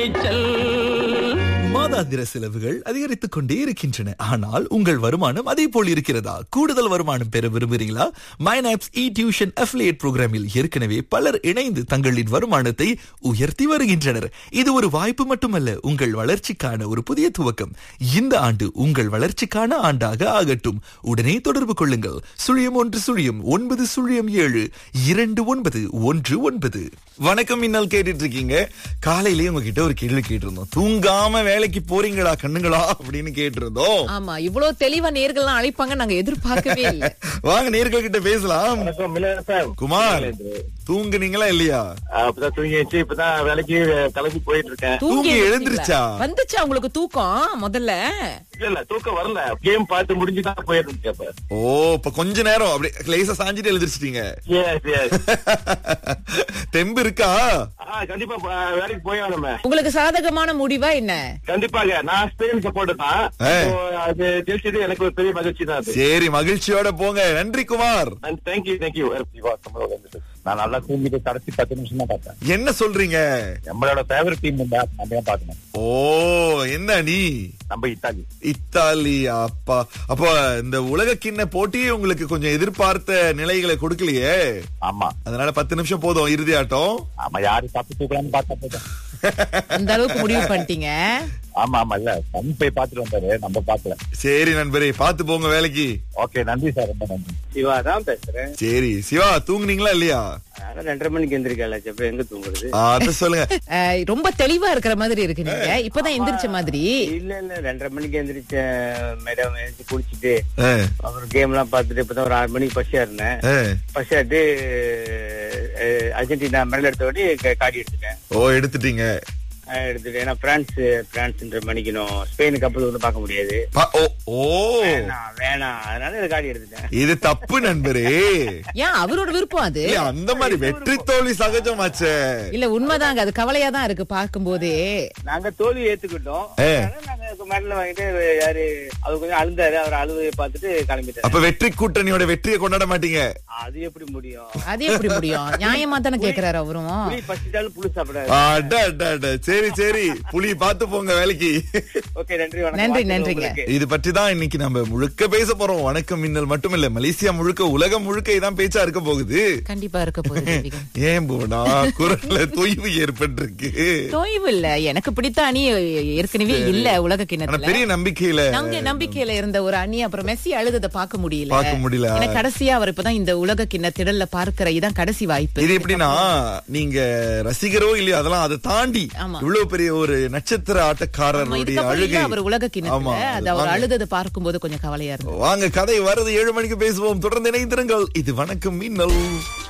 மாதாந்திர செலவுகள் அதிகரித்துக் கொண்டே இருக்கின்றன ஆனால் உங்கள் வருமானம் அதே போல் இருக்கிறதா கூடுதல் வருமானம் பெற விரும்புகிறீங்களா மைனாப்ஸ் இ டியூஷன் அஃபிலியேட் புரோகிராமில் ஏற்கனவே பலர் இணைந்து தங்களின் வருமானத்தை உயர்த்தி வருகின்றனர் இது ஒரு வாய்ப்பு மட்டுமல்ல உங்கள் வளர்ச்சிக்கான ஒரு புதிய துவக்கம் இந்த ஆண்டு உங்கள் வளர்ச்சிக்கான ஆண்டாக ஆகட்டும் உடனே தொடர்பு கொள்ளுங்கள் சுழியம் ஒன்று சுழியம் ஒன்பது சுழியம் ஏழு இரண்டு ஒன்பது ஒன்று ஒன்பது வணக்கம் இன்னல் கேட்டுட்டு இருக்கீங்க காலையிலேயே உங்ககிட்ட ஒரு கேள்வி கேட்டிருந்தோம் தூங்காம வேலைக்கு போறீங்களா கண்ணுங்களா அப்படின்னு கேட்டிருந்தோம் ஆமா இவ்வளவு தெளிவா நேர்கள்லாம் அழைப்பாங்க நாங்க எதிர்பார்க்கவே இல்ல வாங்க நேர்கள் கிட்ட பேசலாம் வணக்கம் மிலன் சார் குமார் தூங்குனீங்களா இல்லையா அப்பதான் தூங்கி வச்சு இப்பதான் வேலைக்கு கிளம்பி போயிட்டு இருக்கேன் தூங்கி எழுந்திருச்சீங்களா? எழுந்திருச்சா? வந்துச்சா உங்களுக்கு தூக்கம் முதல்ல இல்ல இல்ல தூக்கம் வரல கேம் பார்த்து முடிஞ்சுதான் போயிட்டு இருக்கேன் இப்ப ஓ இப்ப கொஞ்ச நேரம் அப்படியே லேசா சாஞ்சிட்டு எழுந்திருச்சிட்டீங்க எஸ் எஸ் தெம்பு இருக்கா ஆ கண்டிப்பா ப- வேலைக்கு போய் நம்ம உங்களுக்கு சாதகமான முடிவா என்ன கண்டிப்பாக நான் ஸ்பெயின் சப்போர்ட் தான் ஆ. So, அது ஜெயிச்சது எனக்கு ஒரு பெரிய மகிழ்ச்சி தான் அது சரி மகிழ்ச்சியோட போங்க நன்றி குமார் தேங்க்யூ தேங்க்யூ நான் நல்லா தூங்கிட்டு கடைசி பத்து நிமிஷம் தான் பார்த்தேன் என்ன சொல்றீங்க நம்மளோட ஃபேவரட் டீம் தான் நம்ம தான் பார்க்கணும் ஓ என்ன நீ நம்ம இத்தாலி இத்தாலி அப்பா அப்ப இந்த உலக கிண்ண போட்டி உங்களுக்கு கொஞ்சம் எதிர்பார்த்த நிலைகளை கொடுக்கலையே ஆமா அதனால பத்து நிமிஷம் போதும் இறுதி ஆட்டம் ஆமா யாரு தப்பு தூக்கலாம்னு பார்த்தா போதும் அந்த அளவுக்கு முடிவு பண்ணிட்டீங்க ஆமா ஆமா இல்ல சன் போய் பாத்துட்டு வந்தாரு நம்ம பாக்கல சரி நண்பரே பாத்து போங்க வேலைக்கு ஓகே நன்றி சார் ரொம்ப நன்றி சிவா தான் பேசுறேன் சரி சிவா தூங்குனீங்களா இல்லையா ஆனா ரெண்டரை மணிக்கு எந்திரிக்கல செப்ப எங்க தூங்குறது ஆ, அத சொல்லுங்க அஹ், ரொம்ப தெளிவா இருக்கிற மாதிரி இருக்கு நீங்க இப்பதான் எந்திரிச்ச மாதிரி இல்ல இல்ல ரெண்டரை மணிக்கு எந்திரிச்சேன் மேடம் எழுந்து குளிச்சுட்டு ஆ, அப்புறம் கேம் எல்லாம் பார்த்துட்டு இப்பதான் ஒரு ஆறு மணிக்கு பசியா இருந்தேன் ஆ. பசியாட்டு அஹ், அர்ஜென்டினா மெடல் எடுத்த உடனே க- காடி எடுத்துட்டேன் ஓ எடுத்துட்டீங்க அஹ், எடுத்துட்டு ஏன்னா பிரான்ஸ் பிரான்ஸ்ன்ற மணிக்கணும் ஸ்பெயினுக்கு அப்புறம் வந்து பார்க்க முடியாது பா- ஓ ஓ வேணாம் வேணாம் அதனால இந்த காடி எடுத்துட்டேன் இது தப்பு நண்பரே ஏன் அவரோட விருப்பம் அது இல்ல, அந்த மாதிரி வெற்றி தோல்வி சகஜமாச்சே இல்ல உண்மைதாங்க அது கவலையா தான் இருக்கு பார்க்கும் போதே நாங்க தோல்வி ஏத்துக்கிட்டோம் ஏ. அதனால நாங்க மெடல் வாங்கிட்டு யாரு அவர் கொஞ்சம் அழுந்தாரு அவர் அழுவையை பார்த்துட்டு கிளம்பிட்டாரு அப்ப வெற்றி கூட்டணியோட வெற்றியை கொண்டாட மாட்டீங்க அது எப்படி முடியும் அது எப்படி முடியும் நியாயமா தானே கேக்குறாரு அவரும் புளி பசிட்டாலும் புளி சாப்பிடாது அட, அட, அட. சரி சரி புலி பார்த்து போங்க வேலைக்கு ஓகே நன்றி வணக்கம் நன்றி, வாழ்த்துக்கள் நன்றிங்க. உங்களுக்கு. இது பற்றி தான் இன்னைக்கு நம்ம முழுக்க பேச போறோம் வணக்கம் மின்னல் மட்டும் இல்ல மலேசியா முழுக்க உலகம் முழுக்க இதான் பேச்சா இருக்க போகுது கண்டிப்பா இருக்க போகுது தேவிகா. ஏன் போனா குரல்ல தொய்வு ஏற்பட்டிருக்கு தொய்வு இல்ல எனக்கு பிடித்த அணி ஏற்கனவே இல்ல உலக ஆனா கிண்ணத்துல பெரிய நம்பிக்கையில நாங்க நம்பிக்கையில இருந்த ஒரு அணி அப்புறம் மெஸ்ஸி அழுதத பார்க்க முடியல பார்க்க முடியல. ஏன்னா கடைசியா அவர் இப்பதான் இந்த உலக கிண்ண திடல்ல பார்க்கிற இதான் கடைசி வாய்ப்பு இது எப்படின்னா நீங்க ரசிகரோ இல்லையோ அதெல்லாம் அதை தாண்டி ஆமா. இவ்வளவு பெரிய ஒரு நட்சத்திர ஆமா, ஆட்டக்காரருடைய இதுக்கப்புறம் இல்ல அழுகை அவர் உலக ஆமா, கிண்ணத்துல அது அது அவர் வாங்க. அழுதத பார்க்கும்போது கொஞ்சம் கவலையா இருந்தது வாங்க கதை வருது ஏழு மணிக்கு பேசுவோம் தொடர்ந்து இணைந்திருங்கள் இது வணக்கம் மின்னல்